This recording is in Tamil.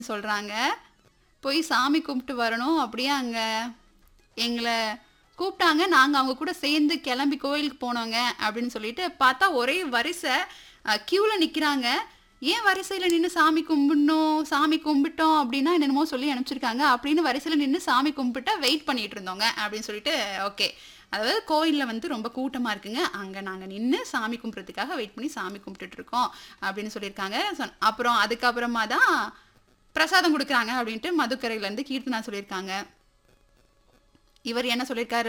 சொல்றாங்க. போய் சாமி கும்பிட்டு வரணும். அப்படியே அங்க எங்கள கூப்பிட்டாங்க. நாங்க அவங்க கூட சேர்ந்து கிளம்பி கோயிலுக்கு போனோங்க அப்படின்னு சொல்லிட்டு பார்த்தா ஒரே வரிசை அ கியூல நிக்கிறாங்க. ஏன் வரிசையில நின்னு சாமி கும்பிடணும்? சாமி கும்பிட்டோம் அப்படின்னா என்னென்னமோ சொல்லி அனுப்பிச்சிருக்காங்க. அப்படின்னு வரிசையில நின்னு சாமி கும்பிட்டு வெயிட் பண்ணிட்டு இருந்தோங்க அப்படின்னு சொல்லிட்டு ஓகே. அதாவது கோயில்ல வந்து ரொம்ப கூட்டமா இருக்குங்க. அங்க நாங்க நின்னு சாமி கும்பிடுறதுக்காக வெயிட் பண்ணி சாமி கும்பிட்டுட்டு இருக்கோம் அப்படின்னு சொல்லியிருக்காங்க. சொன் அப்புறம் அதுக்கப்புறமா தான் பிரசாதம் குடுக்குறாங்க அப்படின்ட்டு மதுக்கரையிலேருந்து கீர்த்தனா சொல்லியிருக்காங்க. இவர் என்ன சொல்லியிருக்காரு